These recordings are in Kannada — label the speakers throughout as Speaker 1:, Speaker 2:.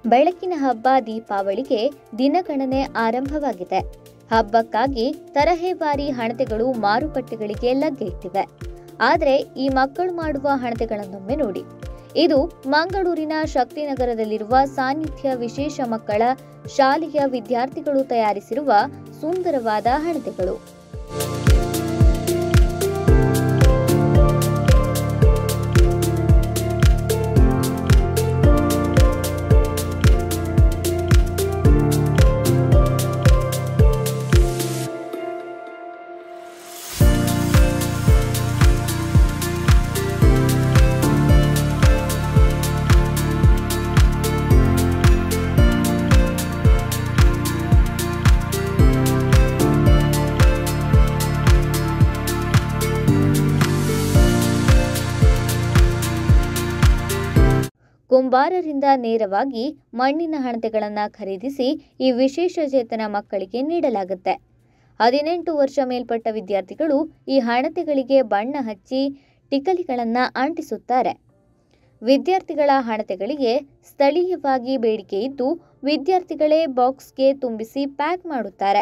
Speaker 1: ಬೆಳಕಿನ ಹಬ್ಬ ದೀಪಾವಳಿಗೆ ದಿನಗಣನೆ ಆರಂಭವಾಗಿದೆ ಹಬ್ಬಕ್ಕಾಗಿ ತರಹೇವಾರಿ ಹಣತೆಗಳು ಮಾರುಕಟ್ಟೆಗಳಿಗೆ ಲಗ್ಗೆ ಇಟ್ಟಿವೆ ಆದರೆ ಈ ಮಕ್ಕಳು ಮಾಡುವ ಹಣತೆಗಳನ್ನೊಮ್ಮೆ ನೋಡಿ ಇದು ಮಂಗಳೂರಿನ ಶಕ್ತಿನಗರದಲ್ಲಿರುವ ಸಾನ್ನಿಧ್ಯ ವಿಶೇಷ ಮಕ್ಕಳ ಶಾಲೆಯ ವಿದ್ಯಾರ್ಥಿಗಳು ತಯಾರಿಸಿರುವ ಸುಂದರವಾದ ಹಣತೆಗಳು ಕುಂಬಾರರಿಂದ ನೇರವಾಗಿ ಮಣ್ಣಿನ ಹಣತೆಗಳನ್ನು ಖರೀದಿಸಿ ಈ ವಿಶೇಷ ಚೇತನ ಮಕ್ಕಳಿಗೆ ನೀಡಲಾಗುತ್ತೆ ಹದಿನೆಂಟು ವರ್ಷ ಮೇಲ್ಪಟ್ಟ ವಿದ್ಯಾರ್ಥಿಗಳು ಈ ಹಣತೆಗಳಿಗೆ ಬಣ್ಣ ಹಚ್ಚಿ ಟಿಕಲಿಗಳನ್ನು ಅಂಟಿಸುತ್ತಾರೆ ವಿದ್ಯಾರ್ಥಿಗಳ ಹಣತೆಗಳಿಗೆ ಸ್ಥಳೀಯವಾಗಿ ಬೇಡಿಕೆ ಇದ್ದು ವಿದ್ಯಾರ್ಥಿಗಳೇ ಬಾಕ್ಸ್ಗೆ ತುಂಬಿಸಿ ಪ್ಯಾಕ್ ಮಾಡುತ್ತಾರೆ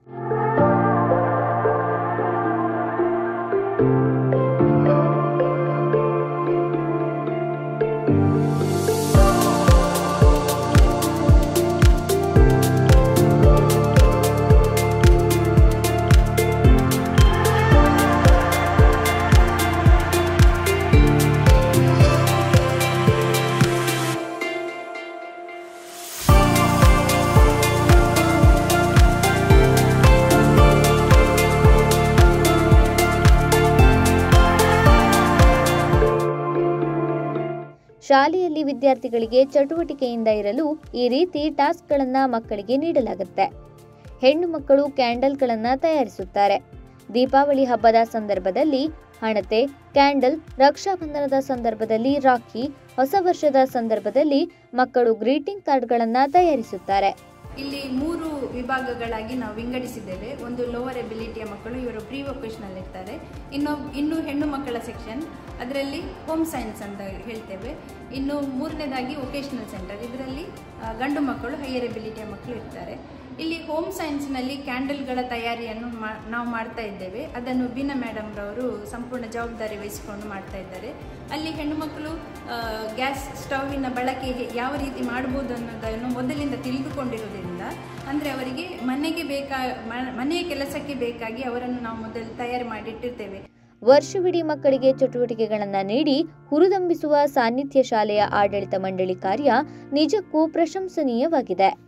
Speaker 1: ಶಾಲೆಯಲ್ಲಿ ವಿದ್ಯಾರ್ಥಿಗಳಿಗೆ ಚಟುವಟಿಕೆಯಿಂದ ಇರಲು ಈ ರೀತಿ ಟಾಸ್ಕ್ಗಳನ್ನು ಮಕ್ಕಳಿಗೆ ನೀಡಲಾಗುತ್ತೆ ಹೆಣ್ಣು ಮಕ್ಕಳು ಕ್ಯಾಂಡಲ್ಗಳನ್ನು ತಯಾರಿಸುತ್ತಾರೆ ದೀಪಾವಳಿ ಹಬ್ಬದ ಸಂದರ್ಭದಲ್ಲಿ ಹಣತೆ ಕ್ಯಾಂಡಲ್ ರಕ್ಷಾಬಂಧನದ ಸಂದರ್ಭದಲ್ಲಿ ರಾಖಿ ಹೊಸ ವರ್ಷದ ಸಂದರ್ಭದಲ್ಲಿ ಮಕ್ಕಳು ಗ್ರೀಟಿಂಗ್ ಕಾರ್ಡ್ಗಳನ್ನು ತಯಾರಿಸುತ್ತಾರೆ
Speaker 2: ಇಲ್ಲಿ ಮೂರು ವಿಭಾಗಗಳಾಗಿ ನಾವು ವಿಂಗಡಿಸಿದ್ದೇವೆ ಒಂದು ಲೋವರ್ ಎಬಿಲಿಟಿಯ ಮಕ್ಕಳು ಇವರು ಪ್ರೀ ವೊಕೇಶನಲ್ ಇರ್ತಾರೆ ಇನ್ನು ಇನ್ನು ಹೆಣ್ಣು ಮಕ್ಕಳ ಸೆಕ್ಷನ್ ಅದರಲ್ಲಿ ಹೋಮ್ ಸೈನ್ಸ್ ಅಂತ ಹೇಳ್ತೇವೆ ಇನ್ನು ಮೂರನೇದಾಗಿ ವೊಕೇಶನಲ್ ಸೆಂಟರ್ ಇದರಲ್ಲಿ ಆ, ಗಂಡು ಮಕ್ಕಳು ಹೈಯರ್ ಎಬಿಲಿಟಿಯ ಮಕ್ಕಳು ಇರ್ತಾರೆ ಇಲ್ಲಿ ಹೋಮ್ ಸೈನ್ಸ್ನಲ್ಲಿ ಕ್ಯಾಂಡಲ್ಗಳ ತಯಾರಿಯನ್ನು ಮಾ- ನಾವು ಮಾಡ್ತಾ ಇದ್ದೇವೆ ಅದನ್ನು ಬೀನಾ ಮೇಡಮ್ ರವರು ಸಂಪೂರ್ಣ ಜವಾಬ್ದಾರಿ ವಹಿಸಿಕೊಂಡು ಮಾಡ್ತಾ ಇದ್ದಾರೆ ಅಲ್ಲಿ ಹೆಣ್ಣುಮಕ್ಕಳು ಗ್ಯಾಸ್ ಸ್ಟವ್ವಿನ ಬಳಕೆ ಹೇ- ಯಾವ ರೀತಿ ಮಾಡ್ಬೋದು ಅನ್ನೋದನ್ನು ಮೊದಲಿಂದ ತಿಳಿದುಕೊಂಡಿರೋದ್ರಿಂದ ಅಂದರೆ ಅವರಿಗೆ ಮನೆಗೆ ಬೇಕಾ ಮ- ಮನೆಯ ಕೆಲಸಕ್ಕೆ ಬೇಕಾಗಿ ಅವರನ್ನು ನಾವು ಮೊದಲು ತಯಾರು ಮಾಡಿಟ್ಟಿರ್ತೇವೆ
Speaker 1: ವರ್ಷವಿಡೀ ಮಕ್ಕಳಿಗೆ ಚಟುವಟಿಕೆಗಳನ್ನು ನೀಡಿ ಹುರಿದಂಬಿಸುವ ಸಾನ್ನಿಧ್ಯ ಶಾಲೆಯ ಆಡಳಿತ ಮಂಡಳಿ ಕಾರ್ಯ ನಿಜಕ್ಕೂ ಪ್ರಶಂಸನೀಯವಾಗಿದೆ